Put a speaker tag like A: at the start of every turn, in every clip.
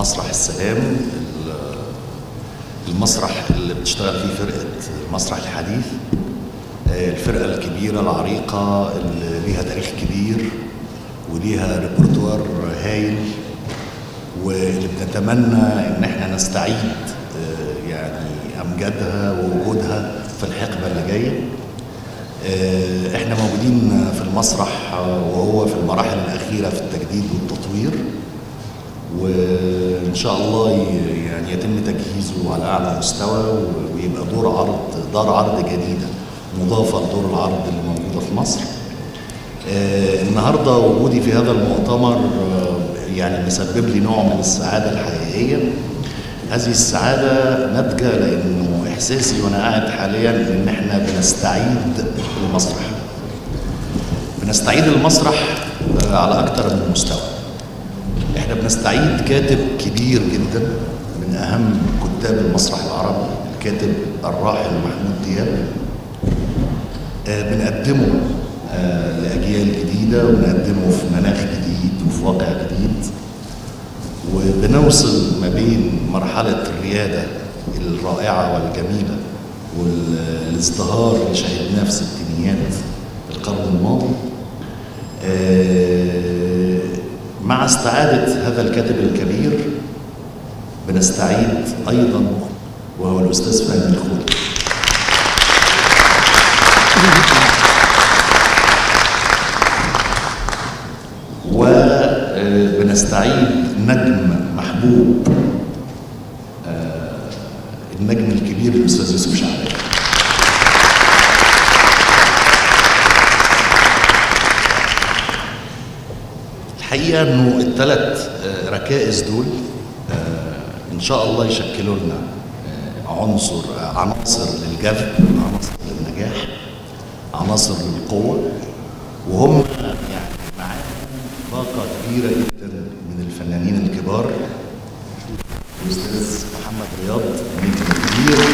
A: مسرح السلام المسرح اللي بتشتغل فيه فرقة المسرح الحديث الفرقة الكبيرة العريقة اللي ليها تاريخ كبير وليها ريبرتوار هايل واللي بنتمنى ان احنا نستعيد يعني امجادها ووجودها في الحقبة اللي جاية احنا موجودين في المسرح وهو في المراحل الأخيرة في التجديد والتطوير وإن شاء الله يعني يتم تجهيزه على أعلى مستوى ويبقى دور عرض دار عرض جديدة مضافة لدور العرض اللي موجودة في مصر النهاردة وجودي في هذا المؤتمر يعني مسبب لي نوع من السعادة الحقيقية هذه السعادة ناتجة لأنه إحساسي وأنا قاعد حاليا إن إحنا بنستعيد المسرح. بنستعيد المسرح على أكثر من مستوى. إحنا بنستعيد كاتب كبير جدا من أهم كتاب المسرح العربي الكاتب الراحل محمود دياب. بنقدمه لأجيال جديدة وبنقدمه في مناخ جديد وفي واقع جديد. وبنوصل ما بين مرحلة الريادة الرائعة والجميلة والازدهار اللي شهدناه في ستينيات القرن الماضي مع استعادة هذا الكاتب الكبير بنستعيد أيضا وهو الأستاذ فهمي الخولي وبنستعيد نجم محبوب النجم الكبير الاستاذ يوسف شعبان الحقيقه انه الثلاث ركائز دول ان شاء الله يشكلوا لنا عنصر عناصر للجذب عناصر للنجاح عناصر للقوه وهم يعني معاهم طاقه كبيره جدا من الفنانين الكبار الاستاذ محمد رياض نجم كبير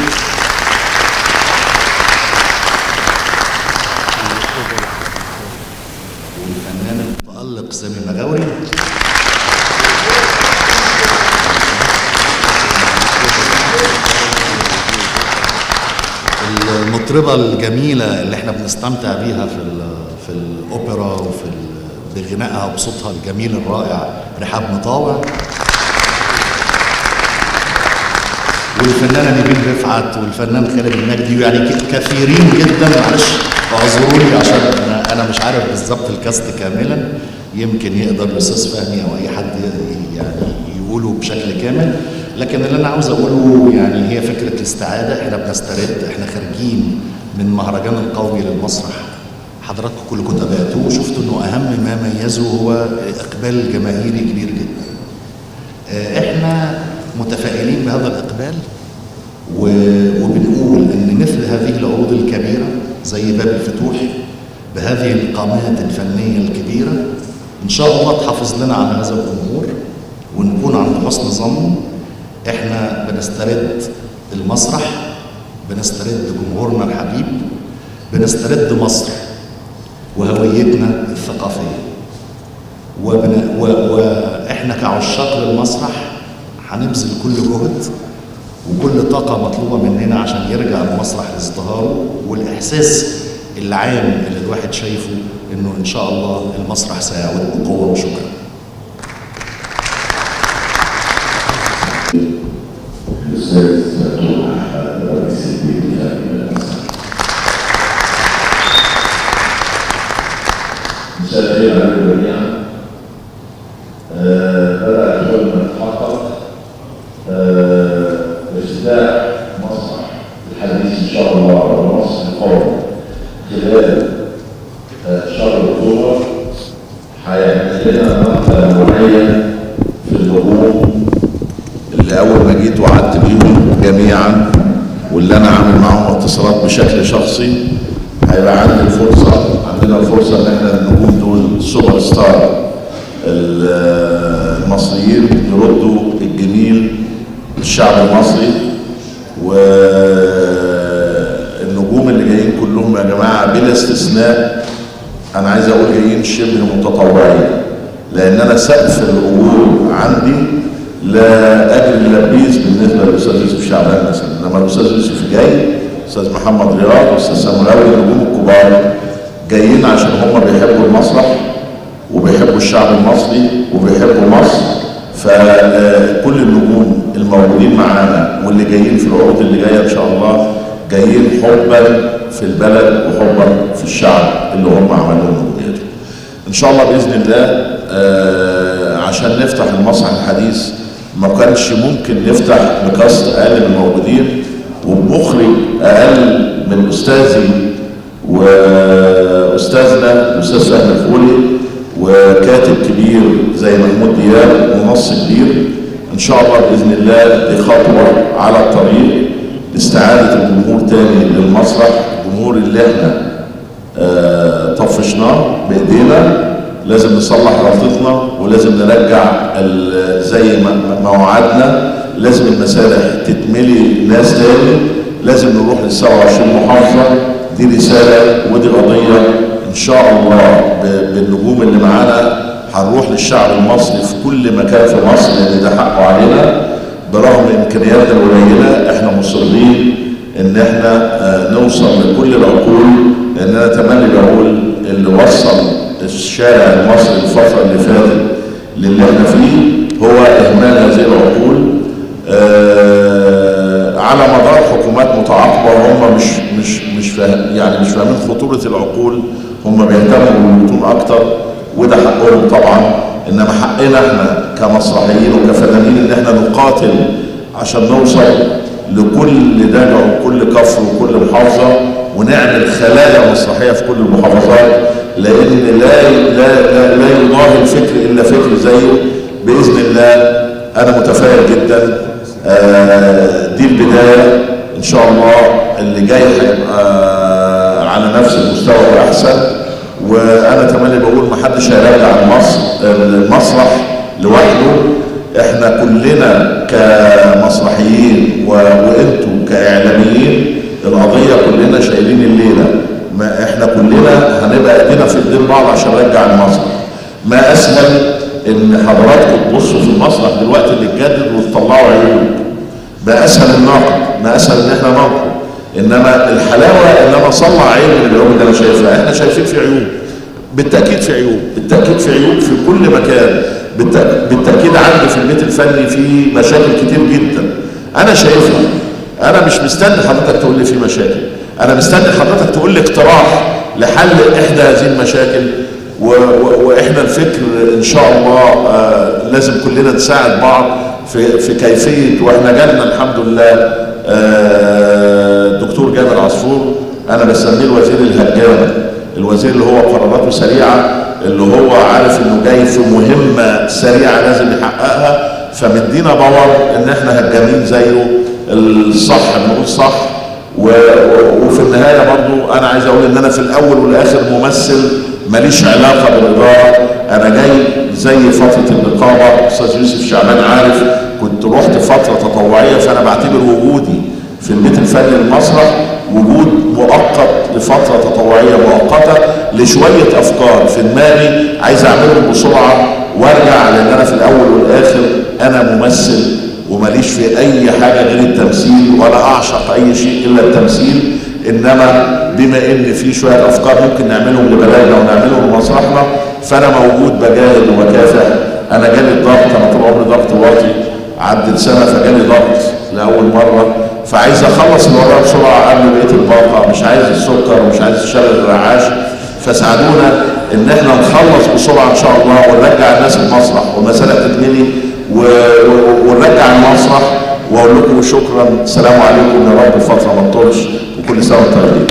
A: والفنان المتألق سامي مغاوري المطربة الجميلة اللي احنا بنستمتع بيها في في الأوبرا وفي بغنائها وبصوتها الجميل الرائع رحاب مطاوع والفنانه نيفين رفعت والفنان خالد المجدي ويعني كثيرين جدا معلش اعذروني عشان انا انا مش عارف بالظبط الكاست كاملا يمكن يقدر الاستاذ فهمي او اي حد يعني يقوله بشكل كامل لكن اللي انا عاوز اقوله يعني هي فكره الاستعاده احنا بنسترد احنا خارجين من مهرجان القومي للمسرح حضراتكم كلكم تابعتوه وشفتوا انه اهم ما ميزه هو اقبال جماهيري كبير جدا احنا متفائلين بهذا الإقبال وبنقول إن مثل هذه العروض الكبيرة زي باب الفتوح بهذه القامات الفنية الكبيرة إن شاء الله تحافظ لنا على هذا الجمهور ونكون عند حسن ظن إحنا بنسترد المسرح بنسترد جمهورنا الحبيب بنسترد مصر وهويتنا الثقافية وبن... و... وإحنا كعشاق للمسرح هنبذل كل جهد وكل طاقة مطلوبة مننا عشان يرجع المسرح لازدهاره والإحساس العام اللي الواحد شايفه إنه إن شاء الله المسرح سيعود بقوة وشكرا.
B: مساء الخير على الجميع. بدأ شغلنا يتحقق بافتتاح مسرح الحديث ان شاء الله على مصر القومي خلال شهر اكتوبر هيعمل لنا مقطع معين في الهجوم اللي اول ما جيت وعدت بيهم جميعا واللي انا عامل معاهم اتصالات بشكل شخصي هيبقى عندي الفرصه عندنا الفرصه ان احنا النجوم دول سوبر ستار المصريين يردوا الجميل للشعب المصري والنجوم اللي جايين كلهم يا جماعه بلا استثناء انا عايز اقول جايين شبه متطوعين لان انا سقف الاجور عندي لاجل اللبيس بالنسبه للاستاذ يوسف شعبان مثلا لما الاستاذ يوسف جاي استاذ محمد رياض استاذ سامولاوي النجوم الكبار جايين عشان هم بيحبوا المسرح وبيحبوا الشعب المصري وبيحبوا مصر فكل النجوم الموجودين معانا واللي جايين في العروض اللي جايه ان شاء الله جايين حبا في البلد وحبا في الشعب اللي هم عملوه نجوميته. ان شاء الله باذن الله آه عشان نفتح المسرح الحديث ما كانش ممكن نفتح بكاست اقل من الموجودين وبمخرج اقل من استاذي واستاذنا الاستاذ فهمي الفولي وكاتب كبير زي محمود دياب ومنص كبير ان شاء الله باذن الله دي خطوه على الطريق لاستعاده الجمهور تاني للمسرح الجمهور اللي احنا آه طفشناه بايدينا لازم نصلح غلطتنا ولازم نرجع زي ما وعدنا لازم المسارح تتملي ناس تاني لازم نروح لل 27 محافظه دي رساله ودي قضيه ان شاء الله بالنجوم اللي معانا هنروح للشعب المصري في كل مكان في مصر لان ده حقه علينا برغم امكانياتنا القليله احنا مصرين ان احنا نوصل لكل العقول لان انا تملي بقول اللي وصل الشارع المصري الفتره اللي فاتت للي احنا فيه هو اهمال هذه العقول آه على مدار حكومات متعاقبه وهم مش مش مش فاهم يعني مش فاهمين خطوره العقول هم بيهتموا بالبطون اكتر وده حقهم طبعا انما حقنا احنا كمسرحيين وكفنانين ان احنا نقاتل عشان نوصل لكل دلع وكل كفر وكل محافظه ونعمل خلايا مسرحيه في كل المحافظات لان لا لا لا, لا يضاهي الفكر الا فكر زيه باذن الله انا متفائل جدا آه دي البدايه ان شاء الله اللي جاي هيبقى على نفس المستوى واحسن وانا تملي بقول ما حدش هيرجع المصر المسرح لوحده احنا كلنا كمسرحيين وانتم كاعلاميين القضيه كلنا شايلين الليله ما احنا كلنا هنبقى ايدينا في ايدين بعض عشان نرجع المسرح ما اسهل ان حضراتكم تبصوا في المسرح دلوقتي اللي اتجدد وتطلعوا عيوب بقى اسهل النقد ما اسهل ان احنا ننقد انما الحلاوه ان انا اصلح عيب من العيوب اللي انا شايفها احنا شايفين في عيوب بالتاكيد في عيوب بالتاكيد في عيوب في كل مكان بالتاكيد عندي في البيت الفني في مشاكل كتير جدا انا شايفها انا مش مستني حضرتك تقول لي في مشاكل انا مستني حضرتك تقول لي اقتراح لحل احدى هذه المشاكل و و واحنا الفكر ان شاء الله آه لازم كلنا نساعد بعض في في كيفيه واحنا جالنا الحمد لله الدكتور جابر عصفور انا بسميه الوزير الهجان الوزير اللي هو قراراته سريعه اللي هو عارف انه جاي في مهمه سريعه لازم يحققها فمدينا باور ان احنا هجامين زيه الصح بنقول صح و... وفي النهايه برضو انا عايز اقول ان انا في الاول والاخر ممثل ماليش علاقه بالاداره انا جاي زي فتره النقابه استاذ يوسف شعبان عارف كنت رحت فتره تطوعيه فانا بعتبر وجودي في البيت الفني المسرح وجود مؤقت لفتره تطوعيه مؤقته لشويه افكار في دماغي عايز اعملهم بسرعه وارجع لان انا في الاول والاخر انا ممثل وماليش في اي حاجه غير التمثيل ولا اعشق اي شيء الا التمثيل انما بما ان في شويه افكار ممكن نعملهم لبلدنا ونعملهم لمسرحنا فانا موجود بجاهد وبكافح انا جالي الضغط انا طول عمري ضغط واطي عدت سنه فجالي ضغط لاول مره فعايز اخلص اللي ورايا بسرعه قبل بقيه الباقه مش عايز السكر ومش عايز الشلل الرعاش فساعدونا ان احنا نخلص بسرعه ان شاء الله ونرجع الناس المسرح والمساله تتملي ونرجع المسرح واقول لكم شكرا السلام عليكم يا رب الفتره ما تطولش وكل سنه وانتم طيبين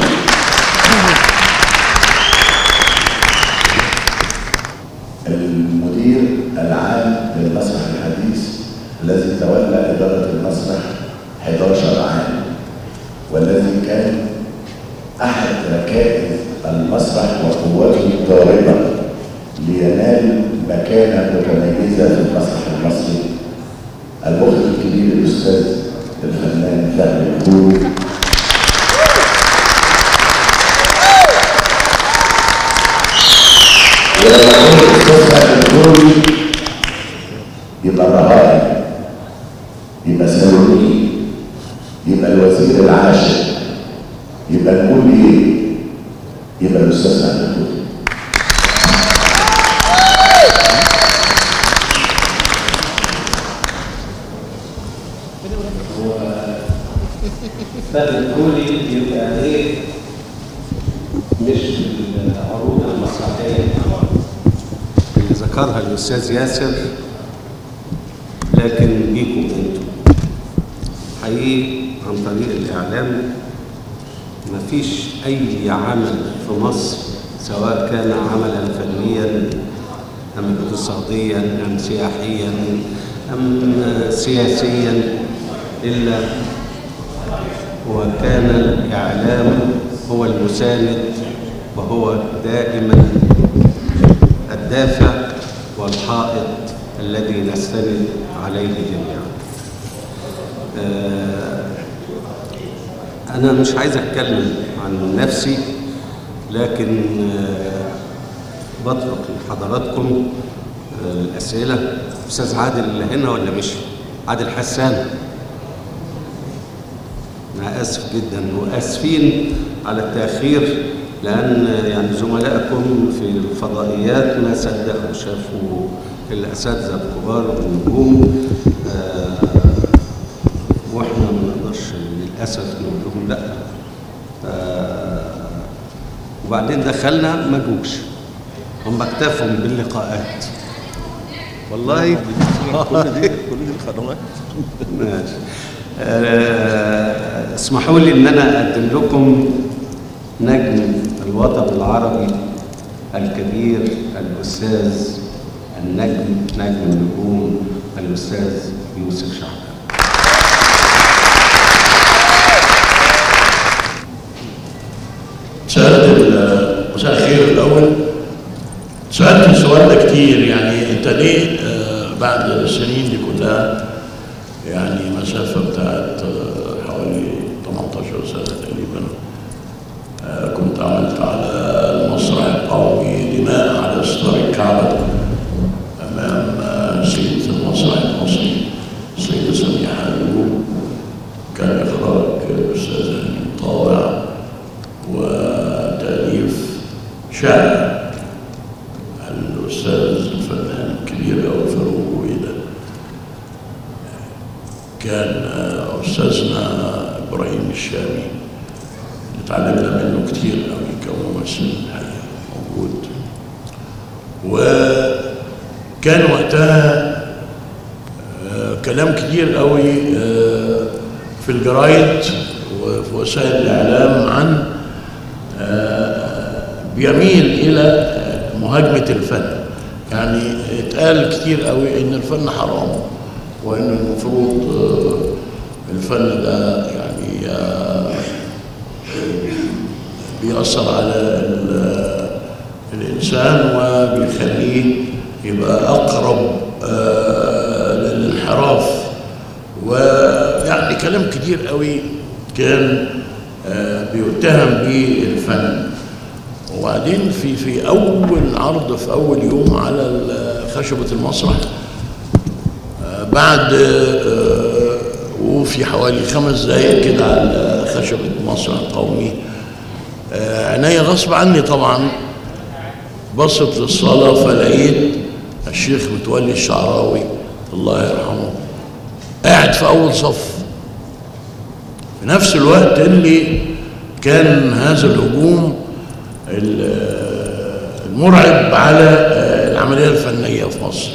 C: المدير العام للمسرح الحديث الذي تولى إدارة المسرح 11 عام والذي كان أحد ركائز المسرح وقوته الضاربة لينال مكانة متميزة في المسرح المصري المخرج الكبير الأستاذ الفنان فهمي الخولي ولما يكون الأستاذ فهمي الخولي يبقى رهائن يبقى ساوي يبقى الوزير العاشر يبقى نقول ايه يبقى الاستاذ عبد الكريم
D: فالكولي يبقى ايه مش العروض المسرحيه اللي ذكرها الاستاذ ياسر لكن بيكم انتم حقيقي عن طريق الاعلام مفيش اي عمل في مصر سواء كان عملا فنيا ام اقتصاديا ام سياحيا ام سياسيا الا وكان الإعلام هو المساند وهو دائما الدافع والحائط الذي نستند عليه جميعا آه، أنا مش عايز أتكلم عن نفسي لكن آه، بطرق لحضراتكم آه، الأسئلة أستاذ عادل اللي هنا ولا مش عادل حسان أنا آسف جدا وآسفين على التأخير لأن يعني زملائكم في الفضائيات ما صدقوا شافوا الأساتذة الكبار والنجوم آه وإحنا ما نقدرش للأسف نقول لهم لأ آه وبعدين دخلنا ما جوش هم اكتفوا باللقاءات والله
E: كل دي كل دي القنوات
D: ماشي آه، اسمحوا لي ان انا اقدم لكم نجم الوطن العربي الكبير الاستاذ النجم نجم النجوم الاستاذ يوسف شعبان
F: سألت ال- مساء الخير الأول سألت السؤال ده كتير يعني أنت ليه آه، بعد السنين دي كلها يعني مسافة بتاعت آه، حوالي 18 سنة تقريبا آه، كنت عملت على المسرح القومي دماء على ستار الكعبة أمام آه، سيدة المسرح المصري السيدة سميحة أيوب كان إخراج الأستاذ أمين طاوع وتأليف شاعر الأستاذ الفنان الكبير أو فاروق ويدا كان آه، أستاذنا إبراهيم الشامي اللي اتعلمنا منه كتير قوي كممثل الحقيقة موجود وكان وقتها آه، كلام كتير قوي آه، في الجرايد وفي وسائل الإعلام عن آه، بيميل إلى آه، مهاجمة الفن يعني اتقال كتير قوي إن الفن حرام وإن المفروض آه، الفن ده يعني آه، بيأثر على ال- الإنسان وبيخليه يبقى أقرب آه، للانحراف ويعني كلام كتير قوي كان آه، بيتهم به الفن وبعدين في في أول عرض في أول يوم على ال- خشبة المسرح آه، بعد آه، وفي حوالي خمس دقايق كده على خشبة المسرح القومي آه، عينيا غصب عني طبعا بصت للصلاة فلقيت الشيخ متولي الشعراوي الله يرحمه قاعد في أول صف في نفس الوقت اللي كان هذا الهجوم ال- المرعب على آه، العملية الفنية في مصر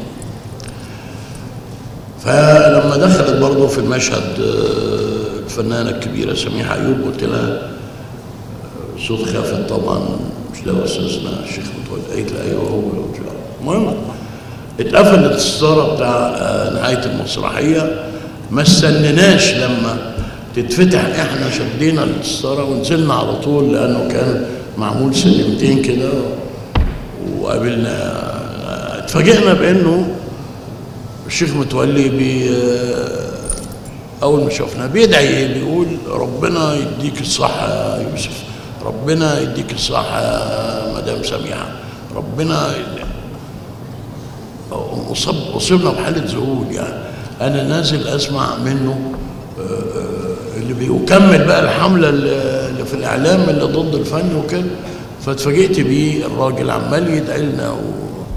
F: فلما دخلت برضه في المشهد آه، الفنانة الكبيرة سميحة أيوب قلت لها صوت خافت طبعا مش ده استاذنا الشيخ متولي قالت لي ايوه هو قلت لها المهم اتقفلت الستاره بتاع آه، نهايه المسرحيه ما استنيناش لما تتفتح احنا شدينا الستاره ونزلنا على طول لانه كان معمول سلمتين كده وقابلنا آه، اتفاجئنا بانه الشيخ متولي بي آه، اول ما شفنا بيدعي بيقول ربنا يديك الصحه يا يوسف ربنا يديك الصحه يا مدام سميحه ربنا يد- أصب اصبنا بحاله ذهول يعني انا نازل اسمع منه آه، آه، اللي بيكمل بقى الحمله اللي اللي في الاعلام اللي ضد الفن وكده فاتفاجئت بيه الراجل عمال يدعي لنا و...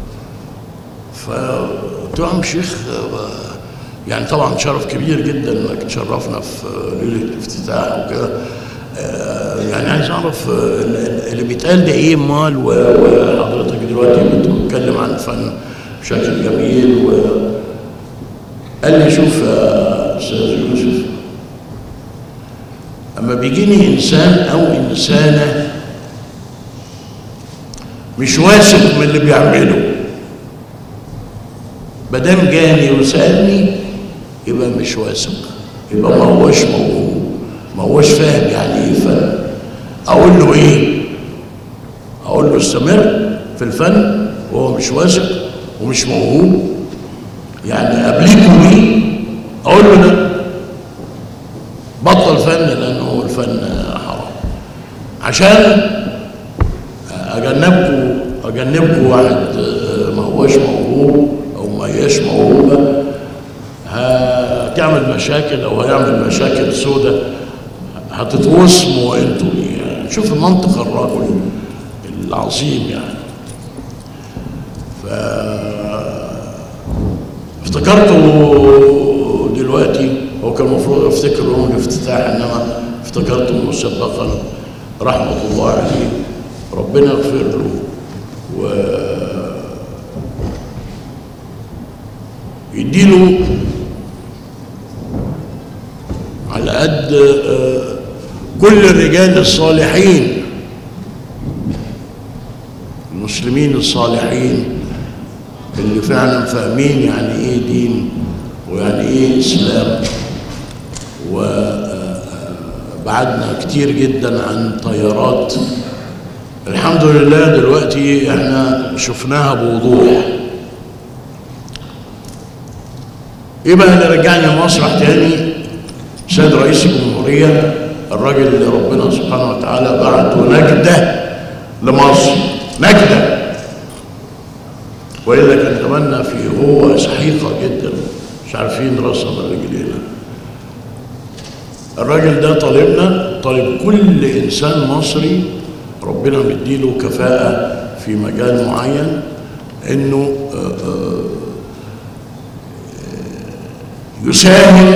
F: فقلت له يا عم شيخ آه، يعني طبعا شرف كبير جدا انك تشرفنا في ليله الافتتاح وكده آه، يعني عايز اعرف آه، اللي بيتقال ده ايه امال و- وحضرتك دلوقتي بتتكلم عن الفن بشكل جميل و قال لي شوف يا استاذ يوسف اما بيجيني انسان او انسانه مش واثق من اللي بيعمله مادام جاني وسالني يبقى مش واثق يبقى ما هوش موهوب ما هوش فاهم يعني ايه فن اقول له ايه اقول له استمر في الفن وهو مش واثق ومش موهوب يعني ابليكوا بيه اقول له لا بطل فن لانه الفن حرام عشان اجنبكم اجنبكم واحد آه، ما هوش موهوب او ما هياش موهوبه هتعمل مشاكل او هيعمل مشاكل سودة هتتوصموا انتوا يعني شوف المنطق الرجل العظيم يعني ف افتكرته دلوقتي هو كان المفروض افتكر يوم الافتتاح انما افتكرته مسبقا رحمه الله عليه ربنا يغفر له و يديله على قد آه، كل الرجال الصالحين المسلمين الصالحين اللي فعلا فاهمين يعني ايه دين ويعني ايه اسلام وبعدنا كتير جدا عن طيارات الحمد لله دلوقتي احنا شفناها بوضوح ايه بقى اللي رجعني المسرح تاني سيد رئيس الجمهورية الراجل اللي ربنا سبحانه وتعالى بعته نجدة لمصر نجدة وإلا كان زماننا في هو سحيقة جدا مش عارفين راسنا من رجلينا الراجل ده طالبنا طالب كل إنسان مصري ربنا مديله كفاءة في مجال معين إنه آه، آه، يساهم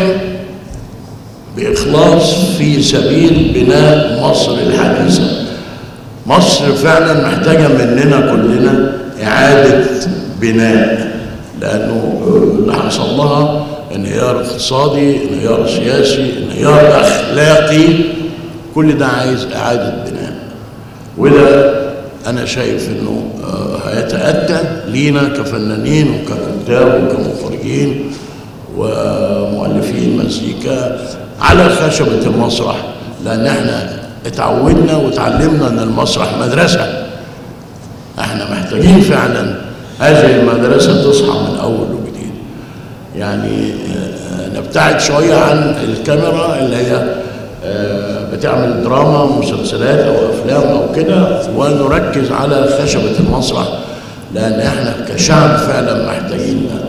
F: بإخلاص في سبيل بناء مصر الحديثة مصر فعلا محتاجة مننا كلنا إعادة بناء لأنه اللي حصل لها انهيار اقتصادي انهيار سياسي انهيار أخلاقي كل ده عايز إعادة بناء وده أنا شايف إنه آه، هيتأتى لينا كفنانين وككتاب وكمخرجين ومؤلفين مزيكا على خشبة المسرح لأن احنا اتعودنا وتعلمنا ان المسرح مدرسة احنا محتاجين فعلا هذه المدرسة تصحى من أول وجديد يعني آه، نبتعد شوية عن الكاميرا اللي هي آه، بتعمل دراما مسلسلات أو أفلام أو كده ونركز على خشبة المسرح لأن احنا كشعب فعلا محتاجين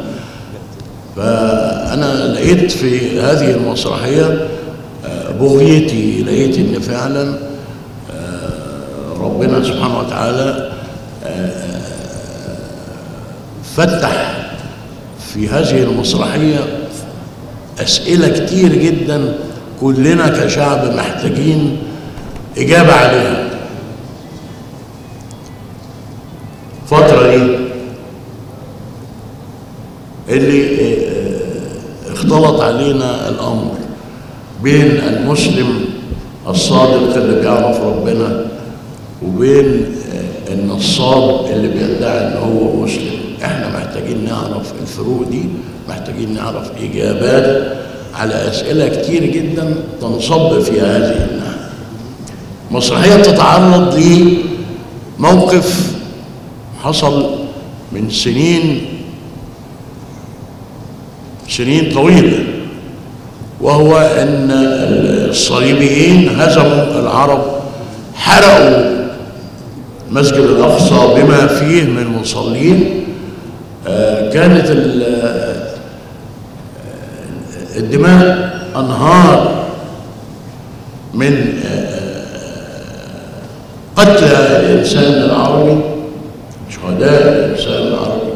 F: فأنا لقيت في هذه المسرحية آه، بغيتي لقيت إن فعلا آه، ربنا سبحانه وتعالى آه، فتح في هذه المسرحية أسئلة كتير جدا كلنا كشعب محتاجين إجابة عليها الفترة دي اللي آه، اختلط علينا الامر بين المسلم الصادق اللي بيعرف ربنا وبين آه، النصاب اللي بيدعي ان هو مسلم احنا محتاجين نعرف الفروق دي محتاجين نعرف اجابات على اسئله كتير جدا تنصب في هذه الناحيه مسرحيه بتتعرض لموقف حصل من سنين سنين طويلة وهو أن الصليبيين هزموا العرب حرقوا المسجد الأقصى بما فيه من مصلين آه، كانت ال- الدماء أنهار من قتل الإنسان العربي شهداء الإنسان العربي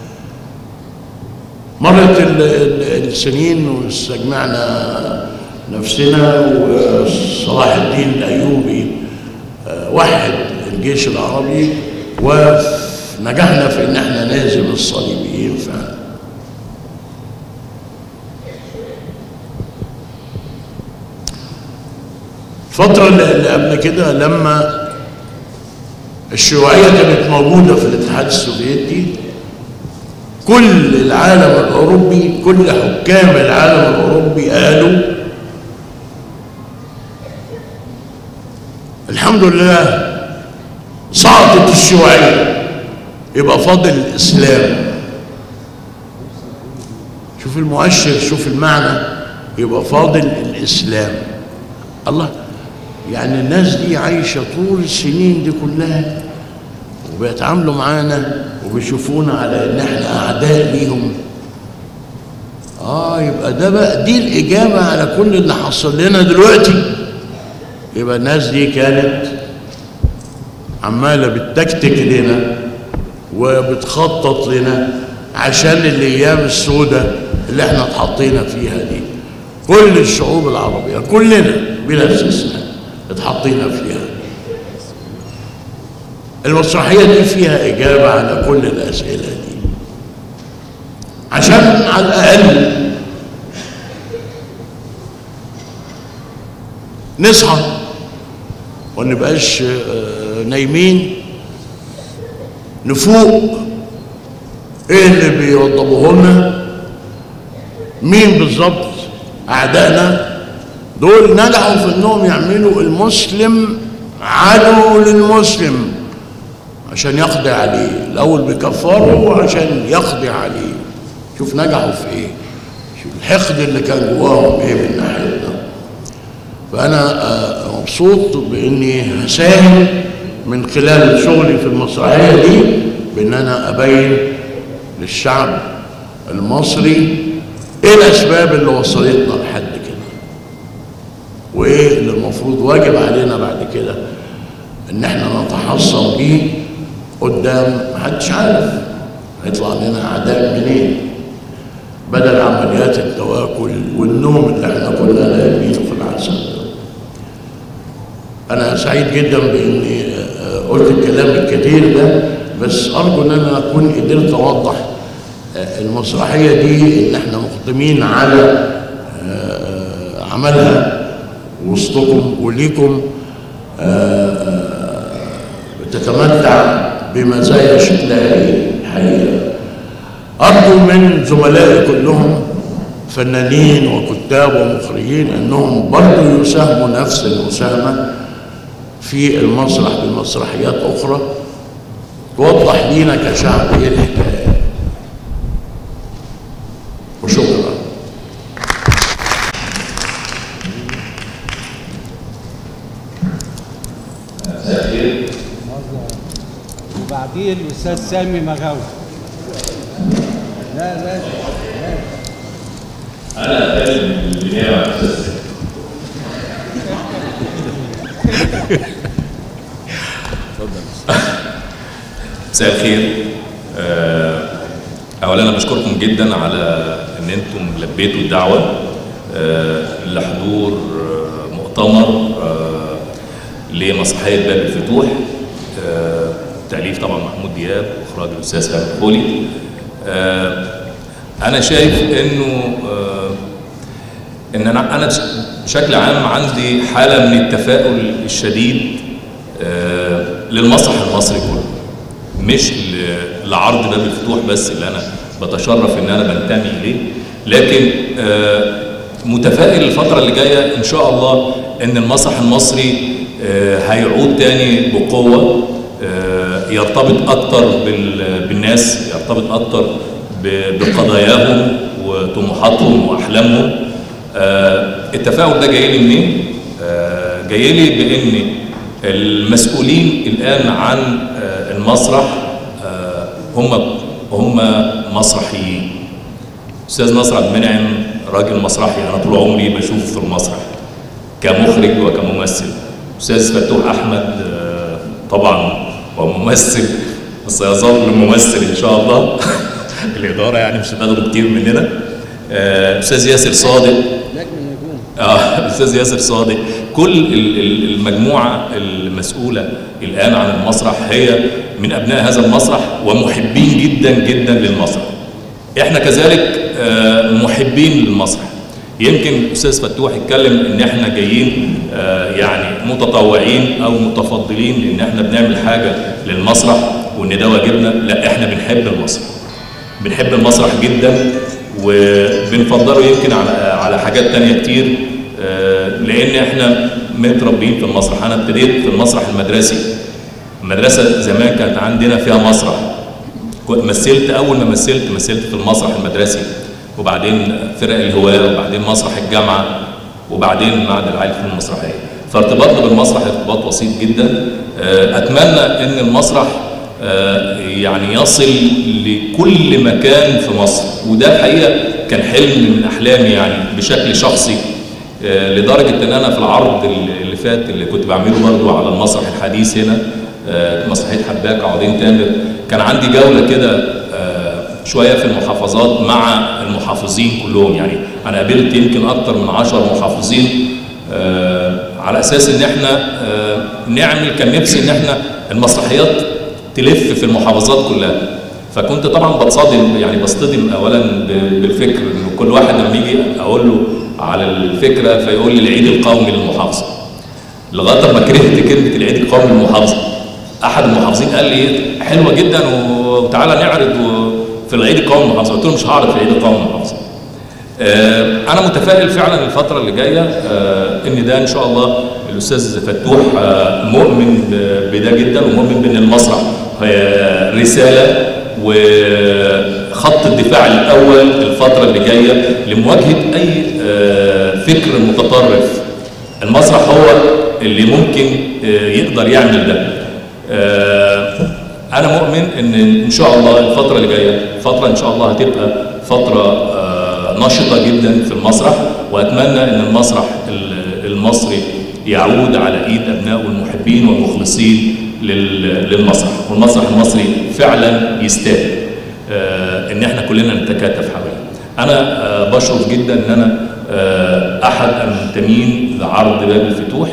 F: مرت ال- ال- السنين واستجمعنا نفسنا وصلاح الدين الأيوبي آه، وحد الجيش العربي ونجحنا في ان احنا نهزم الصليبيين فعلا الفترة اللي اللي قبل كده لما الشيوعية كانت موجودة في الاتحاد السوفيتي كل العالم الأوروبي كل حكام العالم الأوروبي قالوا الحمد لله سقطت الشيوعية يبقى فاضل الإسلام شوف المؤشر شوف المعنى يبقى فاضل الإسلام الله يعني الناس دي عايشة طول السنين دي كلها وبيتعاملوا معانا وبيشوفونا على ان احنا اعداء ليهم اه يبقى ده بقى دي الاجابه على كل اللي حصل لنا دلوقتي يبقى الناس دي كانت عماله بتكتك لنا وبتخطط لنا عشان الايام السوداء اللي احنا اتحطينا فيها دي كل الشعوب العربيه كلنا بلا استثناء اتحطينا فيها المسرحيه دي فيها اجابه على كل الاسئله دي عشان على الاقل نصحى ونبقاش آه، نايمين نفوق ايه اللي بيوضبوه لنا مين بالظبط اعدائنا دول نجحوا في انهم يعملوا المسلم عدو للمسلم عشان يقضي عليه الاول بيكفروا عشان يقضي عليه شوف نجحوا في ايه شوف الحقد اللي كان جواهم ايه من ناحيتنا فأنا آه، مبسوط بإني هساهم من خلال شغلي في المسرحية دي بإن أنا أبين للشعب المصري إيه الأسباب اللي وصلتنا لحد كده وإيه اللي المفروض واجب علينا بعد كده إن إحنا نتحصن بيه قدام محدش عارف هيطلع لنا أعداء منين بدل عمليات التواكل والنوم اللي احنا كنا نايمينه في العسل ده. انا سعيد جدا باني آه، قلت الكلام الكثير ده بس ارجو ان انا اكون قدرت اوضح آه، المسرحيه دي ان احنا مقدمين على آه، عملها وسطكم وليكم آه، آه، بتتمتع بمزايا شكلها ايه الحقيقه أرجو من زملائي كلهم فنانين وكتاب ومخرجين أنهم برضو يساهموا نفس المساهمة في المسرح بمسرحيات أخرى توضح لينا كشعب إيه الحكاية وشكرا
B: مساء الخير
G: وبعدين الاستاذ سامي مغاوي لا لا لا
B: انا اتكلم بالنيابه عن الاستاذ
H: مساء الخير آه، اولا انا بشكركم جدا على ان انتم لبيتوا الدعوه آه، لحضور آه، مؤتمر آه، لمسرحيه باب الفتوح آه، تاليف طبعا محمود دياب واخراج الاستاذ سامي الخولي آه، انا شايف انه آه، ان انا انا بشكل عام عندي حاله من التفاؤل الشديد آه، للمسرح المصري كله مش ل- لعرض باب الفتوح بس اللي انا بتشرف ان انا بنتمي اليه لكن آه، متفائل الفتره اللي جايه ان شاء الله ان المسرح المصري آه، هيعود تاني بقوه آه، يرتبط اكتر بال- بالناس يرتبط اكتر ب- بقضاياهم وطموحاتهم واحلامهم آه، التفاؤل ده جاي لي منين؟ آه، جاي لي بان المسؤولين الان عن آه، المسرح آه، هم هم مسرحيين استاذ نصر عبد المنعم راجل مسرحي انا طول عمري بشوفه في المسرح كمخرج وكممثل استاذ فتوح احمد آه، طبعا وممثل بس يظل ممثل ان شاء الله الاداره يعني مش هتاخده كتير مننا آه، استاذ ياسر صادق اه الاستاذ ياسر صادق كل ال- ال- المجموعه المسؤوله الان عن المسرح هي من ابناء هذا المسرح ومحبين جدا جدا للمسرح احنا كذلك آه، محبين للمسرح يمكن استاذ فتوح اتكلم ان احنا جايين آه، يعني متطوعين او متفضلين لان احنا بنعمل حاجه للمسرح وان ده واجبنا لا احنا بنحب المسرح بنحب المسرح جدا وبنفضله يمكن على على حاجات تانية كتير آه، لان احنا متربيين في المسرح انا ابتديت في المسرح المدرسي المدرسه زمان كانت عندنا فيها مسرح كنت مثلت اول ما مثلت مثلت في المسرح المدرسي وبعدين فرق الهواه وبعدين مسرح الجامعه وبعدين معهد العالي للفنون المسرحيه فارتباطنا بالمسرح ارتباط وسيط جدا آه، اتمنى ان المسرح آه، يعني يصل لكل مكان في مصر وده الحقيقه كان حلم من احلامي يعني بشكل شخصي آه، لدرجه ان انا في العرض اللي اللي فات اللي كنت بعمله برضه على المسرح الحديث هنا آه، مسرحيه حباك عوضين تامر كان عندي جوله كده آه، شويه في المحافظات مع المحافظين كلهم يعني انا قابلت يمكن اكتر من عشر محافظين آه، على اساس ان احنا آه، نعمل كان نفسي ان احنا المسرحيات تلف في المحافظات كلها فكنت طبعا بتصادم يعني بصطدم اولا ب- بالفكر انه كل واحد لما يجي اقول له على الفكره فيقول لي العيد القومي للمحافظه لغايه ما كرهت كلمه العيد القومي للمحافظه احد المحافظين قال لي حلوه جدا وتعالى نعرض و- في العيد القومي للمحافظه قلت له مش هعرض في العيد القومي للمحافظه آه، انا متفائل فعلا الفتره اللي جايه آه، ان ده ان شاء الله الاستاذ فتوح آه، مؤمن ب- بده جدا ومؤمن بان المسرح هي رساله وخط الدفاع الاول الفتره اللي جايه لمواجهه اي آه، فكر متطرف المسرح هو اللي ممكن آه، يقدر يعمل ده آه، انا مؤمن ان ان شاء الله الفتره اللي جايه فتره ان شاء الله هتبقى فتره آه، نشطه جدا في المسرح واتمنى ان المسرح ال- المصري يعود على ايد ابنائه المحبين والمخلصين لل- للمسرح والمسرح المصري فعلا يستاهل آه، ان احنا كلنا نتكاتف حواليه انا آه، بشرف جدا ان انا آه، احد المنتمين لعرض باب الفتوح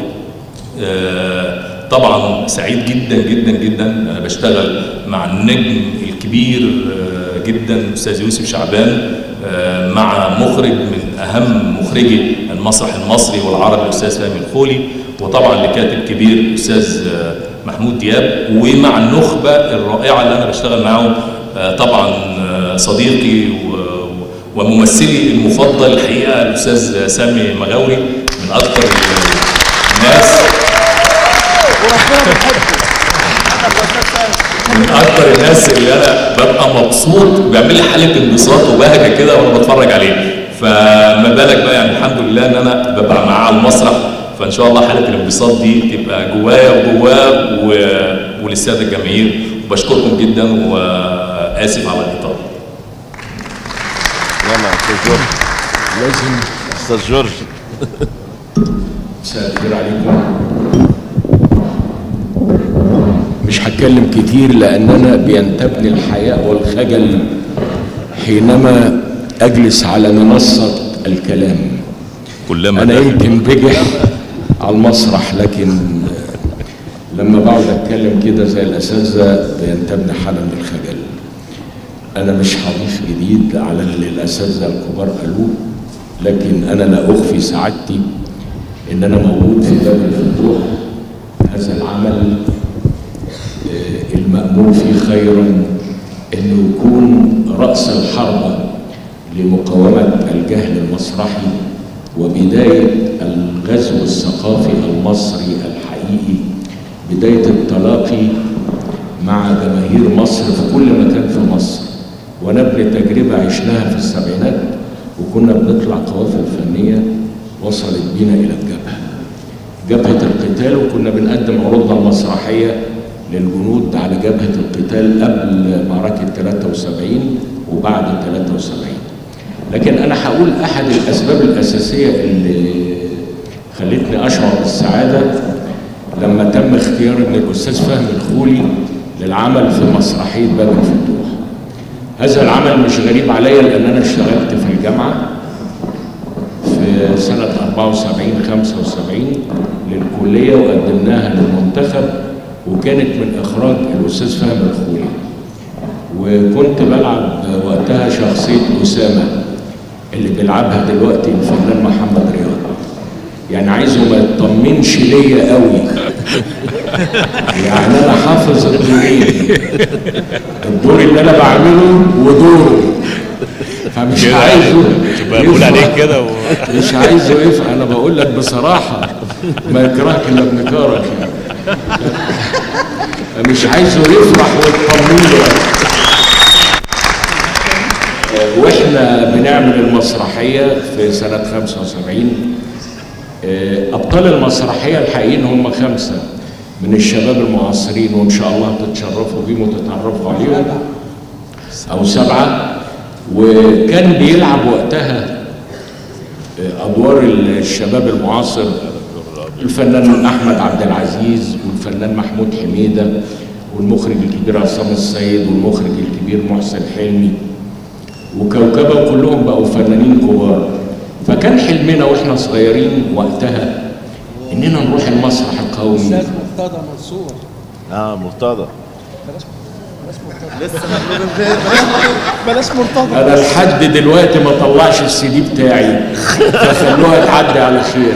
H: آه، طبعا سعيد جدا جدا جدا انا بشتغل مع النجم الكبير آه، جدا الاستاذ يوسف شعبان آه، مع مخرج من اهم مخرجي المسرح المصري والعربي الاستاذ فهمي الخولي وطبعا لكاتب كبير الاستاذ آه، محمود دياب ومع النخبه الرائعه اللي انا بشتغل معاهم آه، طبعا آه، صديقي و- وممثلي المفضل الحقيقه الاستاذ سامي مغاوري من اكثر الناس من اكتر الناس اللي انا ببقى مبسوط وبيعمل لي حاله انبساط وبهجه كده وانا بتفرج عليه فما بالك بقى يعني الحمد لله ان انا ببقى معاه على المسرح فان شاء الله حاله الانبساط دي تبقى جوايا وجواه و- وللساده الجماهير وبشكركم جدا واسف على الاطاله
E: يلا استاذ جورج
G: لازم
E: استاذ جورج
G: مساء الخير عليكم مش هتكلم كتير لان انا بينتابني الحياء والخجل حينما اجلس على منصه الكلام
H: كلما
G: انا
H: دخل-
G: يمكن بجح على المسرح لكن لما بقعد اتكلم كده زي الاساتذه بينتابني حاله من الخجل انا مش هضيف جديد على اللي الاساتذه الكبار قالوه لكن انا لا اخفي سعادتي ان انا موجود في باب الفتوح هذا العمل آه، المأمول فيه خيرا انه يكون رأس الحربة لمقاومة الجهل المسرحي وبداية الغزو الثقافي المصري الحقيقي بداية التلاقي مع جماهير مصر في كل مكان في مصر ونبني تجربة عشناها في السبعينات وكنا بنطلع قوافل فنية وصلت بينا إلى الجبهة جبهة القتال وكنا بنقدم عروضنا المسرحية للجنود على جبهة القتال قبل معركة 73 وبعد 73 لكن انا هقول احد الاسباب الاساسيه اللي خلتني اشعر بالسعاده لما تم اختيار من الاستاذ فهمي الخولي للعمل في مسرحيه باب الفتوح هذا العمل مش غريب عليا لان انا اشتغلت في الجامعه في سنه 74 75 للكليه وقدمناها للمنتخب وكانت من اخراج الاستاذ فهمي الخولي وكنت بلعب وقتها شخصيه اسامه اللي بيلعبها دلوقتي الفنان محمد رياض يعني عايزه ما يطمنش ليا قوي يعني انا حافظ الدورين الدور اللي انا بعمله ودوره فمش
E: كده
G: عايزه
E: تبقى بقول
G: يفرح.
E: عليك كده و...
G: مش عايزه يفرح انا بقول لك بصراحه ما يكرهك الا ابن كارك يعني مش عايزه يفرح ويطمن له آه، واحنا بنعمل المسرحيه في سنه 75 آه، ابطال المسرحيه الحقيقيين هم خمسه من الشباب المعاصرين وان شاء الله تتشرفوا بيهم وتتعرفوا عليهم او سبعه وكان بيلعب وقتها آه، ادوار الشباب المعاصر الفنان احمد عبد العزيز والفنان محمود حميده والمخرج الكبير عصام السيد والمخرج الكبير محسن حلمي وكوكبه وكلهم بقوا فنانين كبار فكان حلمنا واحنا صغيرين وقتها اننا نروح المسرح القومي
I: استاذ مرتضى منصور
E: اه مرتضى
I: بلاش مرتضى
G: انا لحد دلوقتي ما طلعش السي دي بتاعي فخلوها تعدي على خير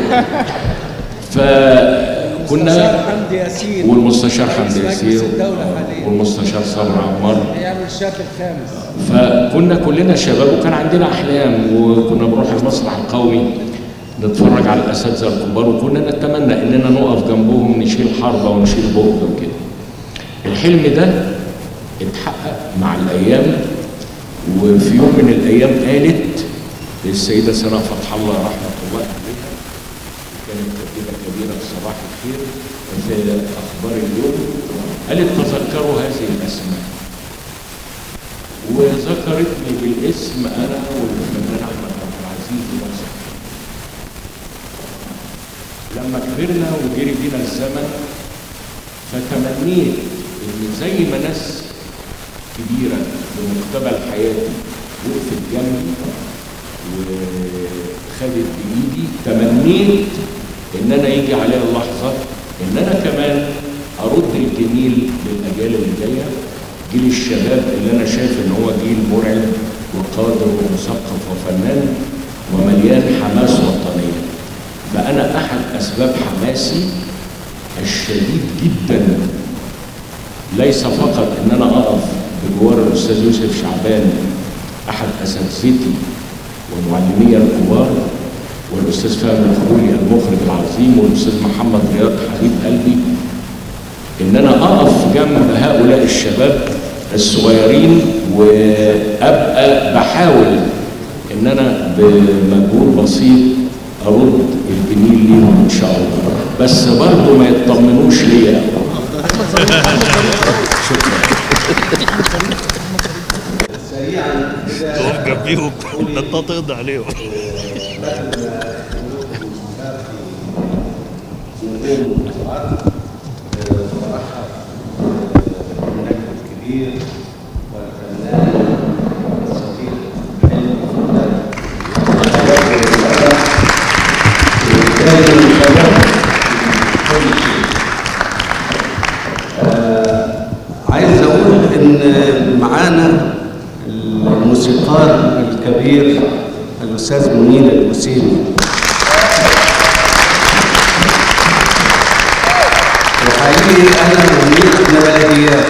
G: فكنا
I: مستشار حمدي ياسين
G: والمستشار حمدي
I: رئيس
G: ياسين
I: مجلس الدولة حاليا
G: والمستشار صبري عمار
I: بيعمل الشاب الخامس
G: فكنا كلنا شباب وكان عندنا احلام وكنا بنروح المسرح القومي نتفرج على الاساتذه الكبار وكنا نتمنى اننا نقف جنبهم نشيل حربه ونشيل بؤره وكده. الحلم ده اتحقق مع الايام وفي يوم من الايام قالت السيده سناء فتح الله رحمه الله عليها كانت كاتبه كبيره في صباح الخير في اخبار اليوم قالت تذكروا هذه الاسماء وذكرتني بالاسم انا والفنان احمد عبد العزيز مصر لما كبرنا وجري بينا الزمن فتمنيت ان زي ما ناس كبيره بمقتبل حياتي وقفت جنبي وخدت بايدي تمنيت ان انا يجي عليا اللحظه ان انا كمان ارد الجميل للاجيال اللي جايه جيل الشباب اللي انا شايف ان هو جيل مرعب وقادر ومثقف وفنان ومليان حماس وطنيه فانا احد اسباب حماسي الشديد جدا ليس فقط ان انا اقف بجوار الاستاذ يوسف شعبان احد اساتذتي ومعلمي الكبار والاستاذ فهمي الخولي المخرج العظيم والاستاذ محمد رياض حبيب قلبي ان انا اقف جنب هؤلاء الشباب الصغيرين وابقى بحاول ان انا بمجهود بسيط ارد الجميل ليهم ان شاء الله بس برضه ما يطمنوش ليا شكرا
E: تقف جنبيهم ده انت تقضي عليهم
D: الكبير والفنان الصديق حلمي عايز اقول ان معانا الموسيقار الكبير الاستاذ منير الوسيمي وحقيقي انا منير احنا بلديات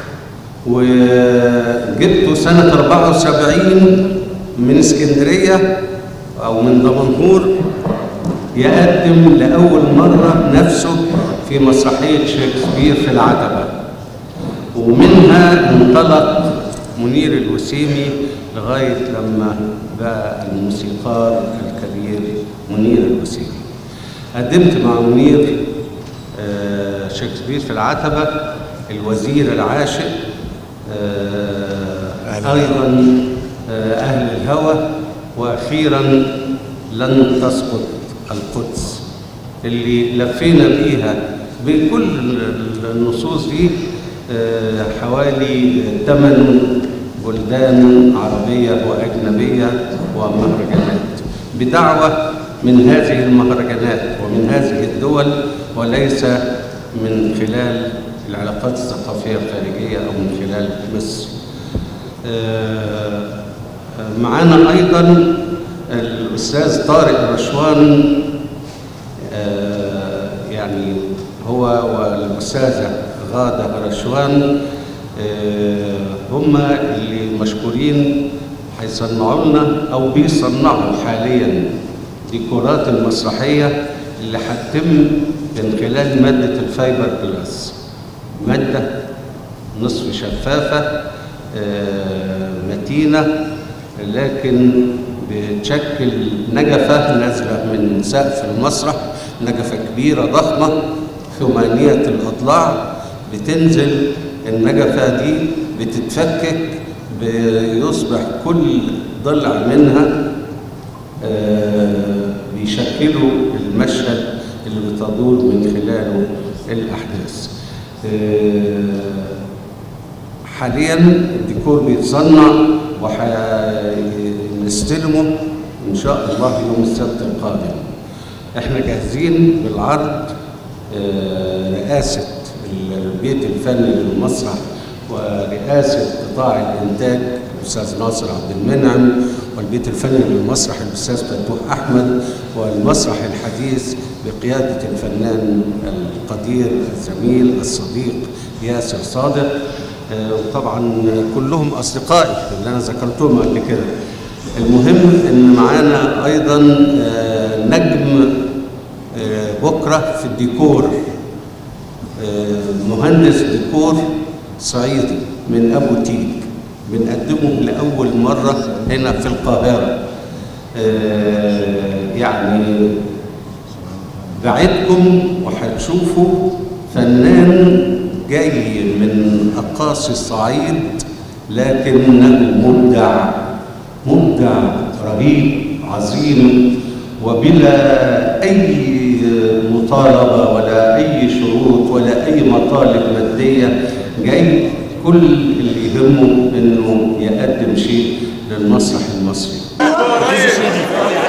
D: وجبته سنة 74 من اسكندرية أو من دمنهور يقدم لأول مرة نفسه في مسرحية شكسبير في العتبة ومنها انطلق منير الوسيمي لغاية لما بقى الموسيقار الكبير منير الوسيمي قدمت مع منير آه، شكسبير في العتبة الوزير العاشق آه، أيضا آه، أهل الهوى واخيرا لن تسقط القدس اللي لفينا بيها بكل النصوص دي آه، حوالي ثمان بلدان عربية وأجنبية ومهرجانات بدعوة من هذه المهرجانات ومن هذه الدول وليس من خلال العلاقات الثقافية الخارجية أو من خلال مصر آه، معانا أيضا الأستاذ طارق رشوان آه، يعني هو والأستاذة غادة رشوان آه، هم اللي مشكورين هيصنعوا لنا أو بيصنعوا حاليا ديكورات المسرحية اللي هتتم من خلال مادة الفايبر جلاس مادة نصف شفافة آه، متينة لكن بتشكل نجفة نازلة من سقف المسرح نجفة كبيرة ضخمة ثمانية الأضلاع بتنزل النجفة دي بتتفكك بيصبح كل ضلع منها آه، بيشكلوا المشهد اللي بتدور من خلاله الأحداث آه، حاليا الديكور بيتصنع وهنستلمه ان شاء الله يوم السبت القادم احنا جاهزين بالعرض آه، رئاسة البيت الفني للمسرح ورئاسة قطاع الإنتاج الأستاذ ناصر عبد المنعم والبيت الفني للمسرح الأستاذ فتوح أحمد والمسرح الحديث بقيادة الفنان القدير الزميل الصديق ياسر صادق آه، وطبعا كلهم أصدقائي اللي أنا ذكرتهم قبل كده المهم إن معانا أيضا آه، نجم آه، بكرة في الديكور آه، مهندس ديكور صعيدي من أبو تيج بنقدمه لأول مرة هنا في القاهرة آه، يعني بعدكم وهتشوفوا فنان جاي من أقاصي الصعيد لكنه مبدع مبدع رهيب عظيم وبلا أي مطالبة ولا أي شروط ولا أي مطالب مادية جاي كل اللي يهمه إنه يقدم شيء للمسرح المصري